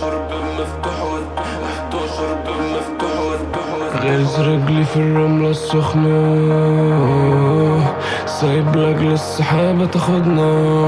باب مفتوح ود 11 باب مفتوح ود غيز رجلي في الرملة السخنة سايب لاجل السحابة تاخدنا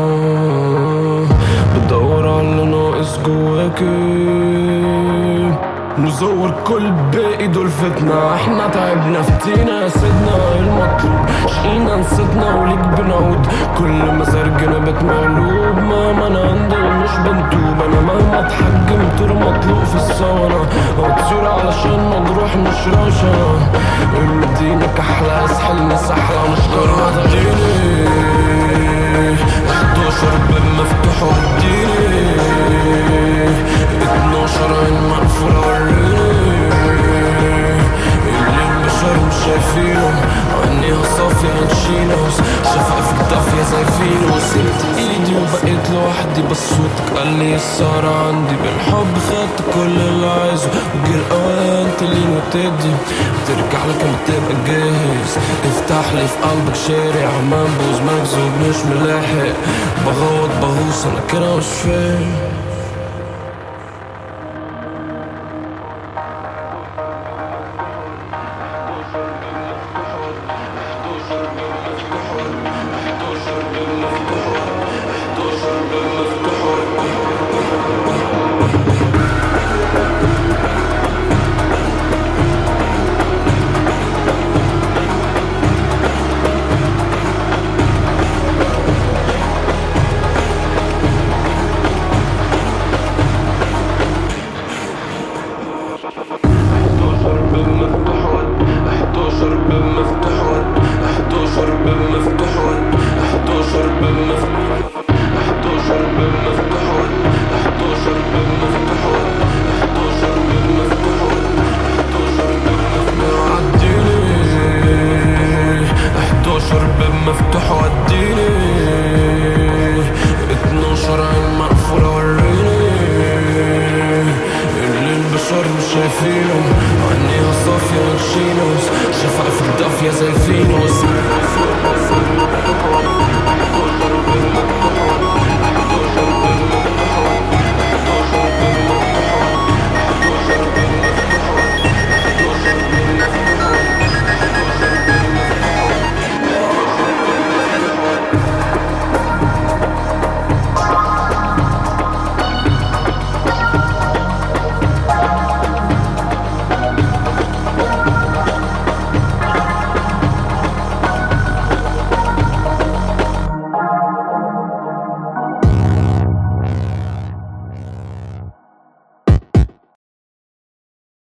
بدور على اللي ناقص جواكي نزور كل باقي دول فتنة احنا تعبنا فتينا يا سيدنا المطلوب شقينا نسيتنا وليك بنعود كل ما سرجنا بيت مقلوب ماما انا عندي مش بنتوب انا مهما اتحجمت مطلوق في الصونة هتصير علشان مجروح مش رشا المدينة كحلة اسحلني سحلة مش قرار اديني 11 باب مفتوح وديني 12 عين مقفولة وريني اللي البشر مش شايفينه عينيها صافية نشينوس شفايفك دافية زي فينو سبت ايدي وبقيت لوحدي بس صوتك قال لي السهرة عندي بالحب خدت كل اللي عايزه وجي الاوان تلين وتدي ترجع لك لما تبقى جاهز افتح لي في قلبك شارع منبوذ مجذوب مش ملاحق بغوط بغوص انا كده مش فاهم باب مفتوح ود 11 باب مفتوح ود 11 باب مفتوح ود 11 باب مفتوح 11 باب مفتوح ود 11 باب مفتوح ود 11 باب مفتوح ود 11 باب مفتوح عديني 11 باب مفتوح وديني 12 عين مقفولة وريني اللي البشر مش شايفينه عينيها صافية نشينوس شفايفك دافية زي فينوس